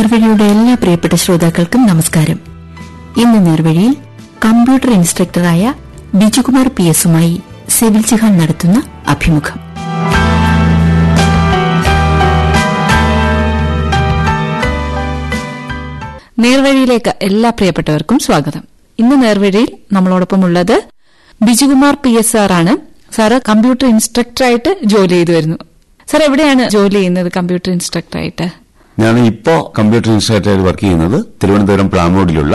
നേർവഴിയുടെ എല്ലാ പ്രിയപ്പെട്ട ശ്രോതാക്കൾക്കും നമസ്കാരം ഇന്ന് നേർവഴിയിൽ കമ്പ്യൂട്ടർ ഇൻസ്ട്രക്ടറായ ബിജുകുമാർ പി എസുമായി സിവിൽ ജിഹാൻ നടത്തുന്ന അഭിമുഖം നേർവഴിയിലേക്ക് എല്ലാ പ്രിയപ്പെട്ടവർക്കും സ്വാഗതം ഇന്ന് നേർവഴിയിൽ നമ്മളോടൊപ്പം ഉള്ളത് ബിജുകുമാർ പി എസ് ആർ ആണ് സാറ് കമ്പ്യൂട്ടർ ഇൻസ്ട്രക്ടറായിട്ട് ജോലി ചെയ്തു വരുന്നു സാർ എവിടെയാണ് ജോലി ചെയ്യുന്നത് കമ്പ്യൂട്ടർ ഇൻസ്ട്രക്ടറായിട്ട് ഞാൻ ഇപ്പോ കമ്പ്യൂട്ടർ ഇൻസ്റ്റിറ്റ്യൂട്ടായി വർക്ക് ചെയ്യുന്നത് തിരുവനന്തപുരം പ്ലാമോഡിലുള്ള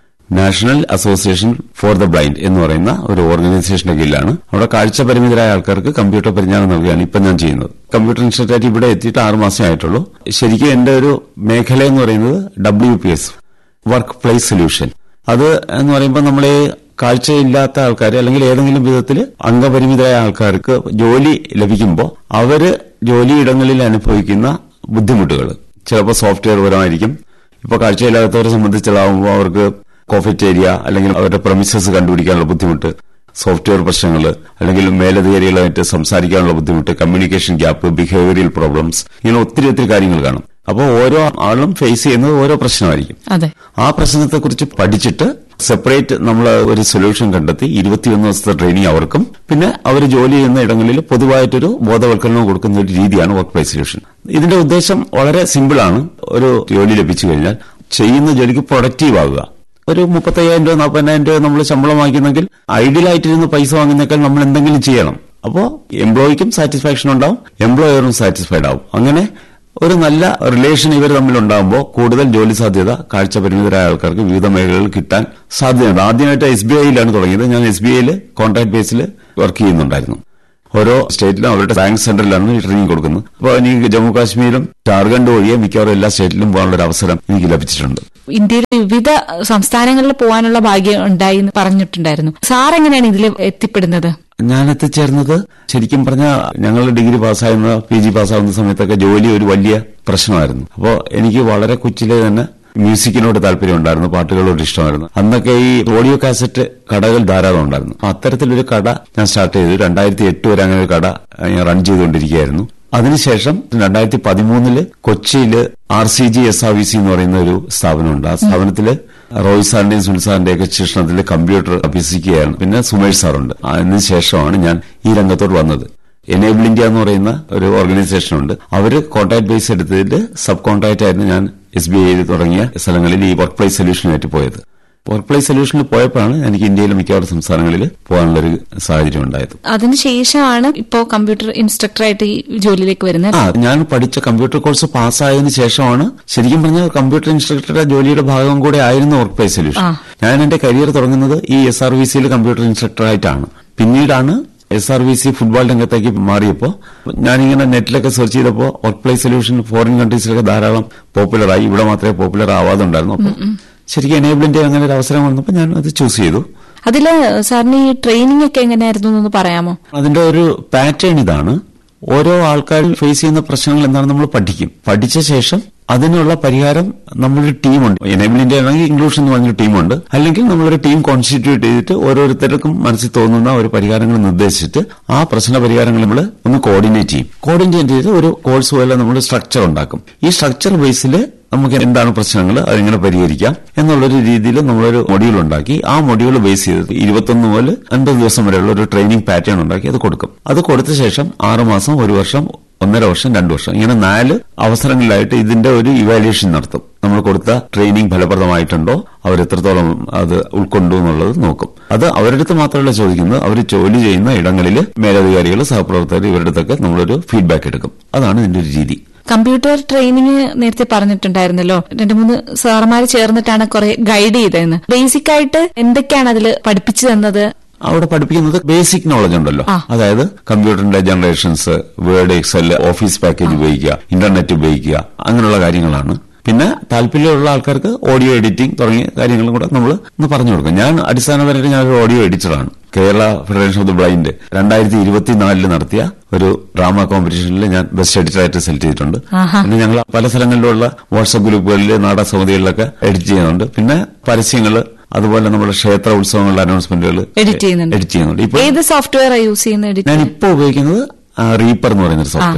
national association for the blind എന്ന് പറയുന്ന ഒരു ഓർഗനൈസേഷന്റെ കീഴിലാണ് അവിടെ കാഴ്ച പരിമിതരായ ആൾക്കാർക്ക് കമ്പ്യൂട്ടർ പരിജ്ഞാനം നൽകുകയാണ് ഇപ്പൊ ഞാൻ ചെയ്യുന്നത് കമ്പ്യൂട്ടർ ഇൻസ്റ്റിറ്റ്യൂട്ടായിട്ട് ഇവിടെ എത്തിയിട്ട് ആറ് മാസമേ ആയിട്ടുള്ളൂ ശരിക്കും എന്റെ ഒരു മേഖല എന്ന് പറയുന്നത് W P S work place solution അത് എന്ന് പറയുമ്പോൾ നമ്മളെ കാഴ്ചയില്ലാത്ത ആൾക്കാർ അല്ലെങ്കിൽ ഏതെങ്കിലും വിധത്തിൽ അംഗപരിമിതരായ ആൾക്കാർക്ക് ജോലി ലഭിക്കുമ്പോൾ അവര് ജോലിയിടങ്ങളിൽ അനുഭവിക്കുന്ന ബുദ്ധിമുട്ടുകൾ ചിലപ്പോൾ സോഫ്റ്റ്വെയർ പരമായിരിക്കും ഇപ്പൊ കാഴ്ചയില്ലാത്തവരെ സംബന്ധിച്ചുള്ളാവുമ്പോൾ അവർക്ക് കോഫറ്റ് ഏരിയ അല്ലെങ്കിൽ അവരുടെ പ്രമിസസ് കണ്ടുപിടിക്കാനുള്ള ബുദ്ധിമുട്ട് സോഫ്റ്റ്വെയർ പ്രശ്നങ്ങൾ അല്ലെങ്കിൽ മേലധികാരികളുമായിട്ട് സംസാരിക്കാനുള്ള ബുദ്ധിമുട്ട് കമ്മ്യൂണിക്കേഷൻ ഗ്യാപ്പ് ബിഹേവിയറൽ പ്രോബ്ലംസ് ഇങ്ങനെ ഒത്തിരി ഒത്തിരി കാര്യങ്ങൾ കാണും അപ്പോൾ ഓരോ ആളും ഫേസ് ചെയ്യുന്നത് ഓരോ പ്രശ്നമായിരിക്കും അതെ ആ പ്രശ്നത്തെക്കുറിച്ച് പഠിച്ചിട്ട് സെപ്പറേറ്റ് നമ്മൾ ഒരു സൊല്യൂഷൻ കണ്ടെത്തി ഇരുപത്തിയൊന്ന് ദിവസത്തെ ട്രെയിനിങ് അവർക്കും പിന്നെ അവർ ജോലി ചെയ്യുന്ന ഇടങ്ങളിൽ പൊതുവായിട്ടൊരു ബോധവൽക്കരണം കൊടുക്കുന്ന ഒരു രീതിയാണ് വർക്ക് പ്ലേസ് സൊല്യൂഷൻ ഇതിന്റെ ഉദ്ദേശം വളരെ സിമ്പിളാണ് ഒരു ജോലി ലഭിച്ചു കഴിഞ്ഞാൽ ചെയ്യുന്ന ജോലിക്ക് പ്രൊഡക്റ്റീവ് ആകുക ഒരു മുപ്പത്തയ്യായിരം രൂപ നാൽപ്പതിനായിരം രൂപ നമ്മൾ ശമ്പളം വാങ്ങിക്കുന്നെങ്കിൽ ഐഡിയലായിട്ടിരുന്ന് പൈസ വാങ്ങുന്നേക്കാൾ നമ്മൾ എന്തെങ്കിലും ചെയ്യണം അപ്പോൾ എംപ്ലോയിക്കും സാറ്റിസ്ഫാക്ഷൻ ഉണ്ടാവും എംപ്ലോയറും സാറ്റിസ്ഫൈഡ് ആവും അങ്ങനെ ഒരു നല്ല റിലേഷൻ ഇവർ തമ്മിൽ ഉണ്ടാകുമ്പോൾ കൂടുതൽ ജോലി സാധ്യത കാഴ്ച പരിമിതരായ ആൾക്കാർക്ക് വിവിധ മേഖലകളിൽ കിട്ടാൻ സാധ്യതയുണ്ട് ആദ്യമായിട്ട് എസ് ബി ഐയിലാണ് തുടങ്ങിയത് ഞാൻ എസ് ബി ഐയിൽ കോൺട്രാക്ട് ബേസിൽ വർക്ക് ചെയ്യുന്നുണ്ടായിരുന്നു ഓരോ സ്റ്റേറ്റിലും അവരുടെ ബാങ്ക് സെന്ററിലാണ് ഈ ട്രെയിനിങ് കൊടുക്കുന്നത് അപ്പോൾ എനിക്ക് ജമ്മു കാശ്മീരും ജാർഖണ്ഡ് ഒഴികെ മിക്കവാറും എല്ലാ സ്റ്റേറ്റിലും പോകാനുള്ള ഒരു അവസരം എനിക്ക് ലഭിച്ചിട്ടുണ്ട് ഇന്ത്യയിലെ വിവിധ സംസ്ഥാനങ്ങളിൽ പോകാനുള്ള ഭാഗ്യം ഉണ്ടായി എന്ന് പറഞ്ഞിട്ടുണ്ടായിരുന്നു സാർ എങ്ങനെയാണ് ഇതിൽ എത്തിപ്പെടുന്നത് ഞാൻ എത്തിച്ചേർന്നത് ശരിക്കും പറഞ്ഞാൽ ഞങ്ങൾ ഡിഗ്രി പാസ്സാകുന്ന പി ജി പാസ്സാകുന്ന സമയത്തൊക്കെ ജോലി ഒരു വലിയ പ്രശ്നമായിരുന്നു അപ്പോൾ എനിക്ക് വളരെ കൊച്ചിലെ തന്നെ മ്യൂസിക്കിനോട് താല്പര്യം ഉണ്ടായിരുന്നു പാട്ടുകളോട് ഇഷ്ടമായിരുന്നു അന്നൊക്കെ ഈ ഓഡിയോ കാസറ്റ് കടകൾ ധാരാളം ഉണ്ടായിരുന്നു അപ്പൊ അത്തരത്തിലൊരു കട ഞാൻ സ്റ്റാർട്ട് ചെയ്തു രണ്ടായിരത്തി എട്ട് വരെ അങ്ങനെ ഒരു കട ഞാൻ റൺ ചെയ്തുകൊണ്ടിരിക്കുകയായിരുന്നു അതിനുശേഷം രണ്ടായിരത്തി പതിമൂന്നില് കൊച്ചിയില് R C G S R V C എന്ന് പറയുന്ന ഒരു സ്ഥാപനമുണ്ട് ആ സ്ഥാപനത്തില് റോയ് സാറിന്റെയും സുനിൽ സാറിന്റെയും ഒക്കെ ശിക്ഷണത്തിൽ കമ്പ്യൂട്ടർ അഭ്യസിക്കുകയാണ് പിന്നെ സുമേഷ് സാറുണ്ട് അതിന് ശേഷമാണ് ഞാൻ ഈ രംഗത്തോട് വന്നത് എനേബിൾ ഇന്ത്യ എന്ന് പറയുന്ന ഒരു ഓർഗനൈസേഷൻ ഉണ്ട് അവര് കോൺട്രാക്ട് ബേസ് എടുത്തതിൽ സബ് കോൺട്രാക്ട് ആയിരുന്നു ഞാൻ എസ് ബി ഐയിൽ തുടങ്ങിയ സ്ഥലങ്ങളിൽ ഈ വർക്ക് പ്ലേസ് സൊല്യൂഷനായിട്ട് പോയത് വർക്ക് പ്ലേസ് സൊല്യൂഷനിൽ പോയപ്പോഴാണ് എനിക്ക് ഇന്ത്യയിലെ മിക്കവാറും സംസ്ഥാനങ്ങളിൽ പോകാനുള്ളൊരു സാഹചര്യം ഉണ്ടായത് അതിനുശേഷമാണ് ഇപ്പോ കമ്പ്യൂട്ടർ ഇൻസ്ട്രക്ടറായിട്ട് ഈ ജോലിയിലേക്ക് വരുന്നത് ആ ഞാൻ പഠിച്ച കമ്പ്യൂട്ടർ കോഴ്സ് പാസ്സായതിനു ശേഷമാണ് ശരിക്കും പറഞ്ഞാൽ കമ്പ്യൂട്ടർ ഇൻസ്ട്രക്ടറുടെ ജോലിയുടെ ഭാഗം കൂടെ ആയിരുന്നു വർക്ക് പ്ലേസ് സൊല്യൂഷൻ ആ. ഞാൻ എന്റെ കരിയർ തുടങ്ങുന്നത് ഈ എസ് ആർ വി സിയിൽ കമ്പ്യൂട്ടർ ഇൻസ്ട്രക്ടറായിട്ടാണ് പിന്നീടാണ് S R V C football രംഗത്തേക്ക് മാറിയപ്പോൾ ഞാനിങ്ങനെ നെറ്റിലൊക്കെ സെർച്ച് ചെയ്തപ്പോൾ വർക്ക് പ്ലേസ് സൊല്യൂഷൻ ഫോറിൻ കൺട്രീസിലൊക്കെ ധാരാളം പോപ്പുലറായി ഇവിടെ മാത്രമേ പോപ്പുലർ ആവാതെ ഉണ്ടായിരുന്നു അപ്പോൾ ശരിക്കും എനേബിളിന്റെ അങ്ങനെ ഒരു അവസരം വന്നപ്പോൾ ഞാൻ അത് ചൂസ് ചെയ്തു അതില് സാറിന് ഈ ട്രെയിനിങ് ഒക്കെ എങ്ങനെയായിരുന്നു എന്ന് പറയാമോ അതിന്റെ ഒരു പാറ്റേൺ ഇതാണ് ഓരോ ആൾക്കാരും ഫേസ് ചെയ്യുന്ന പ്രശ്നങ്ങൾ എന്താണെന്ന് നമ്മൾ പഠിക്കും പഠിച്ച ശേഷം അതിനുള്ള പരിഹാരം നമ്മളൊരു ടീമുണ്ട് എനേബിൾ ഇന്ത്യ ആണെങ്കിൽ ഇംഗ്ലീഷ് എന്ന് പറഞ്ഞൊരു ടീമുണ്ട് അല്ലെങ്കിൽ നമ്മളൊരു ടീം കോൺസ്റ്റിറ്റ്യൂട്ട് ചെയ്തിട്ട് ഓരോരുത്തർക്കും മനസ്സിൽ തോന്നുന്ന ഒരു പരിഹാരങ്ങൾ നിർദ്ദേശിച്ചിട്ട് ആ പ്രശ്ന പരിഹാരങ്ങൾ നമ്മൾ ഒന്ന് കോർഡിനേറ്റ് ചെയ്യും കോർഡിനേറ്റ് ചെയ്ത് ഒരു കോഴ്സ് പോലെ നമ്മൾ സ്ട്രക്ചർ ഉണ്ടാക്കും ഈ സ്ട്രക്ചർ ബേസിൽ നമുക്ക് എന്താണ് പ്രശ്നങ്ങൾ അതെങ്ങനെ പരിഹരിക്കാം എന്നുള്ളൊരു രീതിയിൽ നമ്മളൊരു മൊഡ്യൂൾ ഉണ്ടാക്കി ആ മൊഡ്യൂൾ ബേസ് ചെയ്ത് ഇരുപത്തൊന്ന് മുതൽ അൻപത് ദിവസം വരെയുള്ള ഒരു ട്രെയിനിങ് പാറ്റേൺ ഉണ്ടാക്കി അത് കൊടുക്കും അത് കൊടുത്ത ശേഷം ആറ് മാസം ഒരു വർഷം ഒന്നര വർഷം രണ്ടു വർഷം ഇങ്ങനെ നാല് അവസരങ്ങളിലായിട്ട് ഇതിന്റെ ഒരു ഇവാലുവേഷൻ നടത്തും നമ്മൾ കൊടുത്ത ട്രെയിനിങ് ഫലപ്രദമായിട്ടുണ്ടോ അവർ എത്രത്തോളം അത് ഉൾക്കൊണ്ടു എന്നുള്ളത് നോക്കും അത് അവരുടെ അടുത്ത് മാത്രമല്ല ചോദിക്കുന്നത് അവർ ജോലി ചെയ്യുന്ന ഇടങ്ങളിൽ മേലധികാരികൾ സഹപ്രവർത്തകർ ഇവരുടെ അടുത്തൊക്കെ നമ്മളൊരു ഫീഡ്ബാക്ക് എടുക്കും അതാണ് ഇതിന്റെ ഒരു രീതി കമ്പ്യൂട്ടർ ട്രെയിനിങ് നേരത്തെ പറഞ്ഞിട്ടുണ്ടായിരുന്നല്ലോ രണ്ടു മൂന്ന് സാറുമാര് ചേർന്നിട്ടാണ് കുറെ ഗൈഡ് ചെയ്തതെന്ന് ബേസിക് ആയിട്ട് എന്തൊക്കെയാണ് അതിൽ പഠിപ്പിച്ചു തന്നത് അവിടെ പഠിപ്പിക്കുന്നത് ബേസിക് നോളജ് ഉണ്ടല്ലോ ആ. അതായത് കമ്പ്യൂട്ടറിന്റെ generations word excel office package ഉപയോഗിക്കുക ഇന്റർനെറ്റ് ഉപയോഗിക്കുക അങ്ങനെയുള്ള കാര്യങ്ങളാണ് പിന്നെ താല്പര്യമുള്ള ആൾക്കാർക്ക് ഓഡിയോ എഡിറ്റിംഗ് തുടങ്ങിയ കാര്യങ്ങളും കൂടെ നമ്മൾ ഒന്ന് പറഞ്ഞു കൊടുക്കും ഞാൻ അടിസ്ഥാനപരമായിട്ട് ഞാൻ ഒരു ഓഡിയോ എഡിറ്ററാണ് Kerala federation of the blind രണ്ടായിരത്തി ഇരുപത്തിനാലില് നടത്തിയ ഒരു ഡ്രാമ കോമ്പറ്റീഷനിൽ ഞാൻ ബെസ്റ്റ് എഡിറ്ററായിട്ട് സെലക്ട് ചെയ്തിട്ടുണ്ട് ആഹാ. പിന്നെ ഞങ്ങൾ പല സ്ഥലങ്ങളിലുള്ള വാട്സ്ആപ്പ് ഗ്രൂപ്പുകളിൽ നാടക സമിതികളിലൊക്കെ എഡിറ്റ് ചെയ്യുന്നുണ്ട് പിന്നെ പരസ്യങ്ങള് അതുപോലെ നമ്മുടെ ക്ഷേത്ര ഉത്സവങ്ങളുടെ അനൗൺസ്മെന്റുകൾ എഡിറ്റ് ചെയ്യുന്നുണ്ട് എഡിറ്റ് ചെയ്യുന്നുണ്ട് ഇപ്പൊ ഏത് സോഫ്റ്റ്വെയർ യൂസ് ചെയ്യുന്ന എഡിറ്റ് ഞാൻ ഇപ്പോൾ ഉപയോഗിക്കുന്നത് റീപ്പർ എന്ന് പറയുന്ന ഒരു സോഫ്റ്റ്വെയർ ആണ്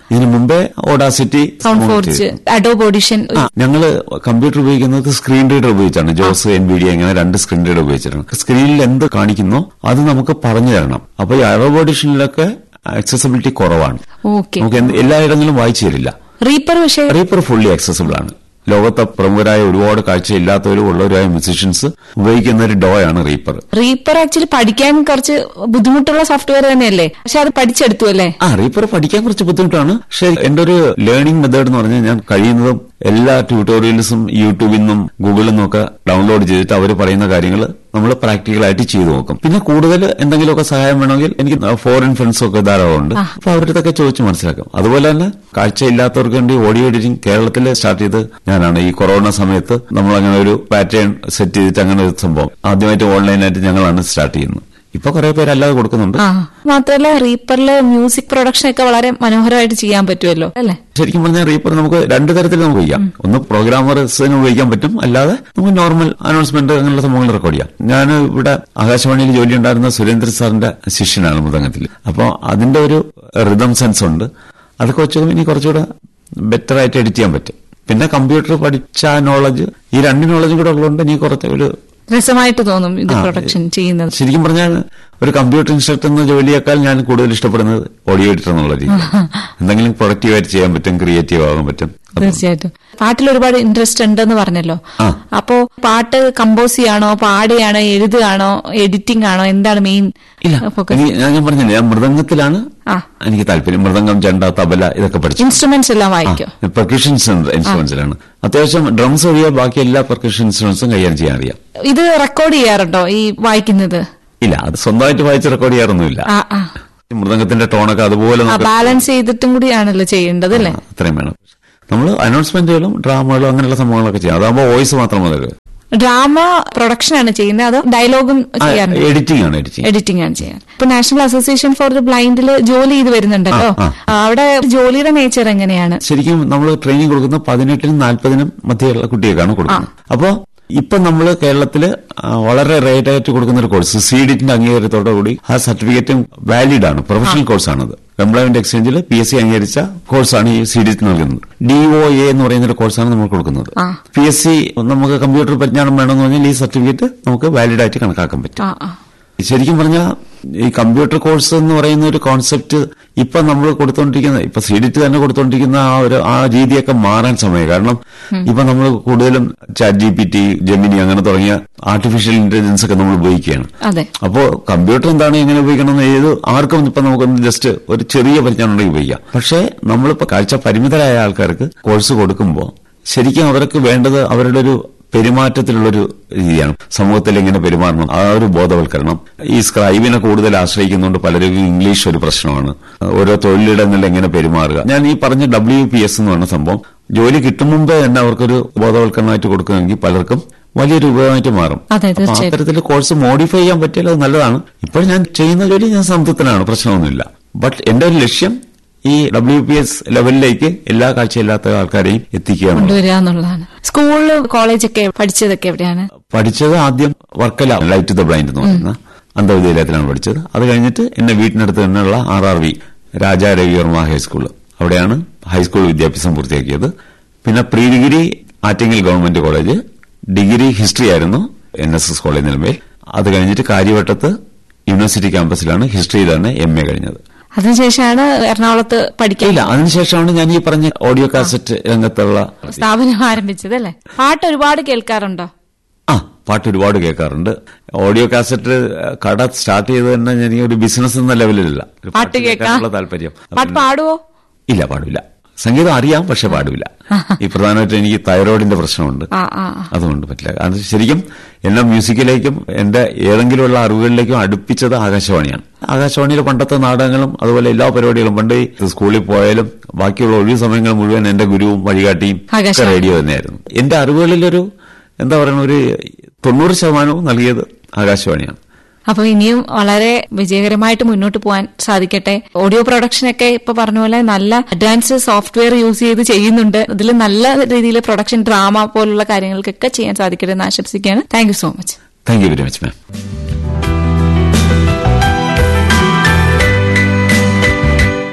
ഇതിനു മുമ്പേ Audacity Sound Forge Adobe Audition ആ ഞങ്ങള് കമ്പ്യൂട്ടർ ഉപയോഗിക്കുന്നത് സ്ക്രീൻ റീഡർ ഉപയോഗിച്ചാണ് ജോസ് എൻ വി ഡി അങ്ങനെ രണ്ട് സ്ക്രീൻ റീഡർ ഉപയോഗിച്ചിട്ടാണ് സ്ക്രീനിൽ എന്ത് കാണിക്കുന്നോ അത് നമുക്ക് പറഞ്ഞു തരണം അപ്പൊ ഈ അറബ് ഓഡിഷനിലൊക്കെ ആക്സസിബിലിറ്റി കുറവാണ് ഓക്കെ നമുക്ക് എന്ത് എല്ലായിടങ്ങളിലും വായിച്ചു തരില്ല റീപ്പർ പക്ഷേ റീപ്പർ ഫുള്ളി ആക്സസിബിൾ ആണ് ലോകത്തെ പ്രമുഖരായ ഒരുപാട് കാഴ്ചയില്ലാത്തവരും ഉള്ളവരായ മ്യൂസീഷ്യൻസ് ഉപയോഗിക്കുന്ന ഒരു ഡോ ആണ് റീപ്പർ റീപ്പർ ആക്ച്വലി പഠിക്കാൻ കുറച്ച് ബുദ്ധിമുട്ടുള്ള സോഫ്റ്റ്വെയർ തന്നെയല്ലേ പക്ഷെ അത് പഠിച്ചെടുത്തു അല്ലേ ആ റീപ്പർ പഠിക്കാൻ കുറച്ച് ബുദ്ധിമുട്ടാണ് പക്ഷെ എന്റെ ഒരു ലേണിംഗ് മെത്തേഡ് എന്ന് പറഞ്ഞാൽ ഞാൻ കഴിയുന്നതും എല്ലാ ട്യൂട്ടോറിയൽസും യൂട്യൂബിൽ നിന്നും ഗൂഗിളിൽ നിന്നും ഒക്കെ ഡൗൺലോഡ് ചെയ്തിട്ട് അവർ പറയുന്ന കാര്യങ്ങൾ നമ്മൾ പ്രാക്ടിക്കലായിട്ട് ചെയ്തു നോക്കും പിന്നെ കൂടുതൽ എന്തെങ്കിലുമൊക്കെ സഹായം വേണമെങ്കിൽ എനിക്ക് ഫോറിൻ ഫ്രണ്ട്സും ഒക്കെ ധാരാളം ഉണ്ട് അപ്പൊ അവരുടെ ചോദിച്ച് മനസ്സിലാക്കും അതുപോലെ തന്നെ കാഴ്ചയില്ലാത്തവർക്ക് വേണ്ടി ഓഡിയോ എഡിറ്റിംഗ് കേരളത്തിൽ സ്റ്റാർട്ട് ചെയ്ത് ഞാനാണ് ഈ കൊറോണ സമയത്ത് നമ്മൾ അങ്ങനെ ഒരു പാറ്റേൺ സെറ്റ് ചെയ്തിട്ട് അങ്ങനെ ഒരു സംഭവം ആദ്യമായിട്ട് ഓൺലൈനായിട്ട് ഞങ്ങളാണ് സ്റ്റാർട്ട് ചെയ്യുന്നത് ഇപ്പൊ കുറെ പേര് അല്ലാതെ കൊടുക്കുന്നുണ്ട് ആ മാത്രല്ല റീപ്പറില് മ്യൂസിക് പ്രൊഡക്ഷൻ ഒക്കെ വളരെ മനോഹരമായിട്ട് ചെയ്യാൻ പറ്റുമല്ലോ അല്ലേ ശരിക്കും പറഞ്ഞാൽ റീപ്പർ നമുക്ക് രണ്ട് തരത്തിൽ നമുക്ക് ഉപയോഗിക്കാം ഒന്ന് പ്രോഗ്രാമേഴ്സിന് ഉപയോഗിക്കാൻ പറ്റും അല്ലാതെ നമുക്ക് നോർമൽ അനൗൺസ്മെന്റ് അങ്ങനെയുള്ള സംഭവങ്ങൾ റെക്കോർഡ് ചെയ്യാം ഞാൻ ഇവിടെ ആകാശവാണിയിൽ ജോലി ഉണ്ടായിരുന്ന സുരേന്ദ്ര സാറിന്റെ ശിഷ്യനാണ് മൃദംഗത്തിൽ അപ്പോൾ അതിന്റെ ഒരു റിതം സെൻസ് ഉണ്ട് അതൊക്കെ വെച്ച് ഇനി കുറച്ചുകൂടെ ബെറ്റർ ആയിട്ട് എഡിറ്റ് ചെയ്യാൻ പറ്റും പിന്നെ കമ്പ്യൂട്ടർ പഠിച്ച നോളജ് ഈ രണ്ട് നോളജും കൂടെ ഉള്ളതുകൊണ്ട് ഇനി കുറച്ച് ഒരു രസമായിട്ട് തോന്നും ഇത് ആ, പ്രൊഡക്ഷൻ ചെയ്യുന്നത് ശരിക്കും പറഞ്ഞാൽ ഒരു കമ്പ്യൂട്ടർ ഇൻസ്ട്രക്ടർ എന്ന ജോലിയേക്കാൾ ഞാൻ കൂടുതൽ ഇഷ്ടപ്പെടുന്നത് ഓഡിയോ എഡിറ്റർ എന്നുള്ള രീതി എന്തെങ്കിലും പ്രൊഡക്റ്റീവായിട്ട് ചെയ്യാൻ പറ്റും ക്രിയേറ്റീവ് ആകാൻ പറ്റും തീർച്ചയായിട്ടും പാട്ടിൽ ഒരുപാട് ഇൻട്രസ്റ്റ് ഉണ്ടെന്ന് പറഞ്ഞല്ലോ ആ. അപ്പോ പാട്ട് കമ്പോസ് ചെയ്യാണോ പാടുകയാണോ എഴുതുകയാണോ എഡിറ്റിംഗ് ആണോ എന്താണ് മെയിൻ ഇല്ല ഫോക്കസ് എനിക്ക് ഞാൻ ഞാൻ പറഞ്ഞില്ലേ ഞാൻ മൃദംഗത്തിലാണ് ആ. എനിക്ക് താല്പര്യം മൃദംഗം ചെണ്ട തബല ഇതൊക്കെ പഠിച്ചു ഇൻസ്ട്രുമെന്റ്സ് എല്ലാം വായിക്കോ പെർക്കഷൻസ് ഇൻസ്ട്രുമെന്റ്സിലാണ് അത്യാവശ്യം ഡ്രംസ് ഒഴികെ ബാക്കി എല്ലാ പെർക്കഷൻ ഇൻസ്ട്രുമെന്റ്സും കൈകാര്യം ചെയ്യാൻ അറിയാം ഇത് റെക്കോർഡ് ചെയ്യാറുണ്ടോ ഈ വായിക്കുന്നത് ഇല്ല അത് സ്വന്തമായിട്ട് വായിച്ച് റെക്കോർഡ് ചെയ്യാറൊന്നുമില്ല ആ ആ ഈ മൃദംഗത്തിന്റെ ടോണൊക്കെ അതുപോലെ ആ നമുക്ക് ബാലൻസ് ചെയ്തിട്ടും കൂടിയാണല്ലോ ചെയ്യേണ്ടത് അല്ലേ ആ, അത്രയും വേണം നമ്മൾ അനൗൺസ്മെന്റുകളും ഡ്രാമകളും അങ്ങനെയുള്ള സംഭവങ്ങളൊക്കെ ചെയ്യാം അതാകുമ്പോൾ വോയിസ് മാത്രം മതി ഡ്രാമ പ്രൊഡക്ഷൻ ആണ് ചെയ്യുന്നത് അതോ ഡയലോഗും ചെയ്യാറുണ്ട് എഡിറ്റിംഗ് ആണ് എഡിറ്റിംഗ് എഡിറ്റിംഗ് ആണ് ചെയ്യാൻ ഇപ്പൊ നാഷണൽ അസോസിയേഷൻ ഫോർ ദ ബ്ലൈൻഡിൽ ജോലി ചെയ്ത് വരുന്നുണ്ടല്ലോ ആ, ആ, അവിടെ ജോലിയുടെ നേച്ചർ എങ്ങനെയാണ് ശരിക്കും നമ്മൾ ട്രെയിനിങ് കൊടുക്കുന്ന പതിനെട്ടിനും നാൽപ്പതിനും മധ്യയുള്ള കുട്ടികൾക്കാണ് കൊടുക്കുന്നത് അപ്പോ ഇപ്പൊ നമ്മൾ കേരളത്തില് ആ, വളരെ റേറ്റ് ആയിട്ട് കൊടുക്കുന്ന ഒരു കോഴ്സ് സി ഡിറ്റിന്റെ അംഗീകാരത്തോടു കൂടി ആ സർട്ടിഫിക്കറ്റും വാലിഡ് ആണ് പ്രൊഫഷണൽ കോഴ്സാണത് എംപ്ലോയ്മെന്റ് എക്സ്ചേഞ്ചിൽ പി എസ് സി അംഗീകരിച്ച കോഴ്സാണ് ഈ സി ഡിറ്റ് നൽകുന്നത് ഡി ഒ എ എന്ന് പറയുന്ന ഒരു കോഴ്സാണ് നമ്മൾ കൊടുക്കുന്നത് ആ. പി എസ് സി നമുക്ക് കമ്പ്യൂട്ടർ പരിജ്ഞാനം വേണമെന്ന് പറഞ്ഞാൽ ഈ സർട്ടിഫിക്കറ്റ് നമുക്ക് വാലിഡ് ആയിട്ട് കണക്കാക്കാൻ പറ്റും ആ ആ ശരിക്കും പറഞ്ഞാൽ ഈ കമ്പ്യൂട്ടർ കോഴ്സ് എന്ന് പറയുന്ന ഒരു കോൺസെപ്റ്റ് ഇപ്പൊ നമ്മൾ കൊടുത്തോണ്ടിരിക്കുന്ന ഇപ്പൊ സി ഡിറ്റ് തന്നെ കൊടുത്തോണ്ടിരിക്കുന്ന ആ ഒരു ആ രീതിയൊക്കെ മാറാൻ സമയം കാരണം ഇപ്പൊ നമ്മൾ കൂടുതലും Chat G P T Gemini അങ്ങനെ തുടങ്ങിയ ആർട്ടിഫിഷ്യൽ ഇന്റലിജൻസ് ഒക്കെ നമ്മൾ ഉപയോഗിക്കുകയാണ് അതെ അപ്പോ കമ്പ്യൂട്ടർ എന്താണ് എങ്ങനെ ഉപയോഗിക്കണം എന്ന് ഏത് ആർക്കും ഇപ്പൊ നമുക്കൊന്ന് ജസ്റ്റ് ഒരു ചെറിയ പരിജ്ഞാനം ഉണ്ടെങ്കിൽ ഉപയോഗിക്കാം പക്ഷേ നമ്മളിപ്പോ കാഴ്ച പരിമിതരായ ആൾക്കാർക്ക് കോഴ്സ് കൊടുക്കുമ്പോൾ ശരിക്കും അവർക്ക് വേണ്ടത് അവരുടെ ഒരു പെരുമാറ്റത്തിലുള്ളൊരു രീതിയാണ് സമൂഹത്തിൽ എങ്ങനെ പെരുമാറണം ആ ഒരു ബോധവൽക്കരണം ഈ സ്ക്രൈബിനെ കൂടുതൽ ആശ്രയിക്കുന്നതുകൊണ്ട് പലരും ഇംഗ്ലീഷ് ഒരു പ്രശ്നമാണ് ഓരോ തൊഴിലിടങ്ങളിൽ എങ്ങനെ പെരുമാറുക ഞാൻ ഈ പറഞ്ഞ ഡബ്ല്യു പി എസ് എന്ന് പറഞ്ഞ സംഭവം ജോലി കിട്ടും മുമ്പേ തന്നെ അവർക്കൊരു ബോധവൽക്കരണമായിട്ട് കൊടുക്കുകയാണെങ്കിൽ പലർക്കും വലിയൊരു ഉപയോഗമായിട്ട് മാറും അതെ, അപ്പൊ തീർച്ചയായും. അത്തരത്തിൽ കോഴ്സ് മോഡിഫൈ ചെയ്യാൻ പറ്റിയാൽ അത് നല്ലതാണ് ഇപ്പോൾ ഞാൻ ചെയ്യുന്ന ജോലി ഞാൻ സംതൃപ്തനാണ് പ്രശ്നമൊന്നുമില്ല ബട്ട് എന്റെ ഒരു ലക്ഷ്യം ഈ ഡബ്ല്യു പി എസ് ലെവലിലേക്ക് എല്ലാ കാഴ്ചയില്ലാത്ത ആൾക്കാരെയും എത്തിക്കുക എന്നുള്ളത്. കൊണ്ടുവരിക എന്നുള്ളതാണ് സ്കൂളില് കോളേജൊക്കെ പഠിച്ചതൊക്കെ എവിടെയാണ് പഠിച്ചത് ആദ്യം വർക്കല ലൈറ്റ് ദ ബ്ലൈൻഡ് എന്ന് പറയുന്ന അന്ധവിദ്യാലയത്തിലാണ് പഠിച്ചത് അത് കഴിഞ്ഞിട്ട് എന്റെ വീട്ടിനടുത്ത് തന്നെയുള്ള R R V Raja Ravi Varma high school അവിടെയാണ് ഹൈസ്കൂൾ വിദ്യാഭ്യാസം പൂർത്തിയാക്കിയത് പിന്നെ pre degree Attingal government college degree history ആയിരുന്നു N S S college Nilamel അത് കഴിഞ്ഞിട്ട് കാര്യവട്ടത്ത് യൂണിവേഴ്സിറ്റി ക്യാമ്പസിലാണ് ഹിസ്റ്ററി തന്നെ എം എ കഴിഞ്ഞത് അതിനുശേഷമാണ് എറണാകുളത്ത് പഠിക്കാൻ ഇല്ല അതിനുശേഷമാണ് ഞാൻ ഈ പറഞ്ഞ ഓഡിയോ കാസറ്റ് രംഗത്തുള്ള സ്ഥാപനം ആരംഭിച്ചത് അല്ലേ പാട്ട് ഒരുപാട് കേൾക്കാറുണ്ടോ ആ പാട്ട് ഒരുപാട് കേൾക്കാറുണ്ട് ഓഡിയോ കാസറ്റ് കട സ്റ്റാർട്ട് ചെയ്ത് തന്നെ ഞാൻ ഈ ഒരു ബിസിനസ് എന്ന ലെവലിലല്ല ഒരു പാട്ട് കേൾക്കാൻ കേൾക്കാനുള്ള താല്പര്യം പാട്ട് പാടുവോ ഇല്ല പാടില്ല സംഗീതം അറിയാം പക്ഷെ പാടില്ല ഈ പ്രധാനമായിട്ട് എനിക്ക് തൈറോയിഡിന്റെ പ്രശ്നമുണ്ട് ആ ആ ആ. അതുകൊണ്ട് പറ്റില്ല അത് ശരിക്കും എന്നെ മ്യൂസിക്കിലേക്കും എന്റെ ഏതെങ്കിലുമുള്ള അറിവുകളിലേക്കും അടുപ്പിച്ചത് ആകാശവാണിയാണ് ആകാശവാണിയിലെ പണ്ടത്തെ നാടകങ്ങളും അതുപോലെ എല്ലാ പരിപാടികളും പണ്ട് ഈ സ്കൂളിൽ പോയാലും ബാക്കിയുള്ള ഒഴിവ് സമയങ്ങൾ മുഴുവൻ എന്റെ ഗുരുവും വഴികാട്ടിയും ഒക്കെ ആകാശവാണി. റേഡിയോ തന്നെയായിരുന്നു എന്റെ അറിവുകളിലൊരു എന്താ പറയുക ഒരു തൊണ്ണൂറ് ശതമാനവും നൽകിയത് ആകാശവാണിയാണ് അപ്പൊ ഇനിയും വളരെ വിജയകരമായിട്ട് മുന്നോട്ട് പോകാൻ സാധിക്കട്ടെ ഓഡിയോ പ്രൊഡക്ഷൻ ഒക്കെ ഇപ്പൊ പറഞ്ഞ പോലെ നല്ല അഡ്വാൻസ് സോഫ്റ്റ്വെയർ യൂസ് ചെയ്ത് ചെയ്യുന്നുണ്ട് ഇതിൽ നല്ല രീതിയിൽ പ്രൊഡക്ഷൻ ഡ്രാമ പോലുള്ള കാര്യങ്ങൾക്കൊക്കെ ചെയ്യാൻ സാധിക്കട്ടെ എന്ന് ആശംസിക്കുകയാണ് thank you so much thank you very much ma'am computer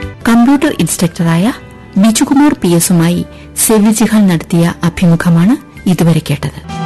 computer ഇൻസ്ട്രക്ടറായ ബിജുകുമാർ പി എസുമായി സെവിൽ ജിഹാൻ നടത്തിയ അഭിമുഖമാണ് ഇതുവരെ കേട്ടത്